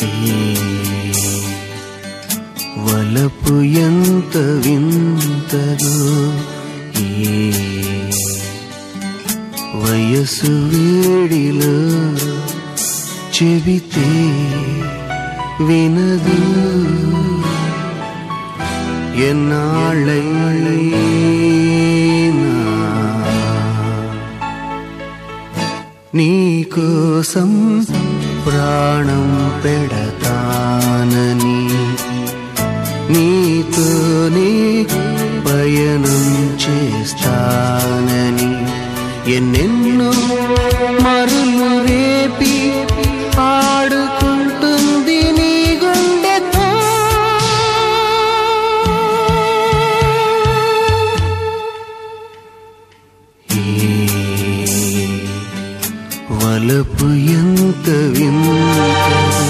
ఈ వలపు ఎంత వింతదో ఈ వయసు వేడిలో చెబితే వినదు ఎన్నాళ్ళైనా నీకోసం ప్రాణం పెడతానని నీతోనే పయనం చేస్తానని ఎన్నెన్నో మరులు రేపి ఆడుకుంటుంది నీ గుండెతో ఈ వలపు ఎంత వింతదో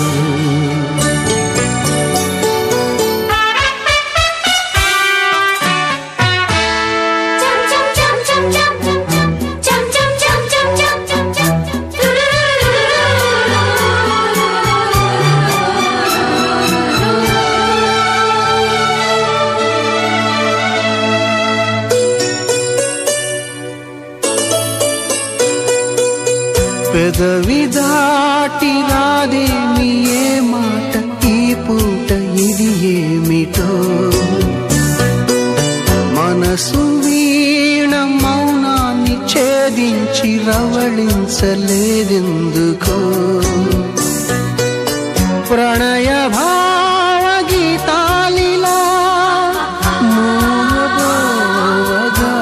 పెదవి దాటి రాదేమి ఏ మాట ఈ పూట ఇది ఏమిటో మనసు వీణ మౌనాన్ని ఛేదించి రవళించలేదెందుకో ప్రణయ భావ గీతాలిలా మూలబోవగా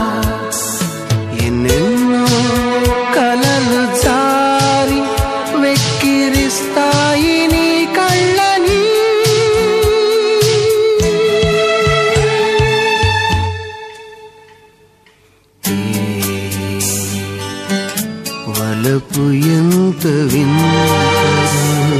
ఎన్నెన్నో కలలు జారి వెక్కిరిస్తాయి నీ కళ్ళని ఈ వలపు ఎంత వింతదో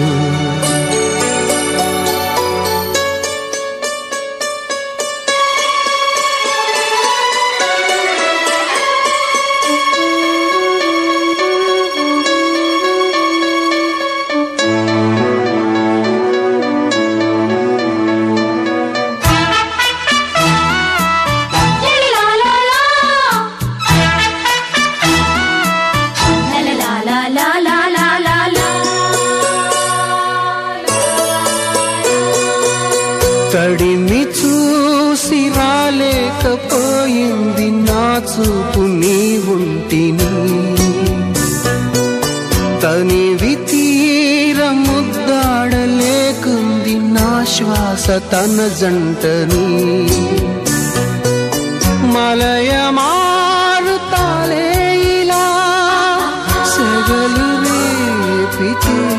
తడిని చూసి రాలేకపోయింది నా చూపు నీ ఉంటిని తనివి తీర ముద్దాడలేకుంది నా శ్వాస తన జంటని మలయ మారుతాలే ఇలా సెగలు రేపితే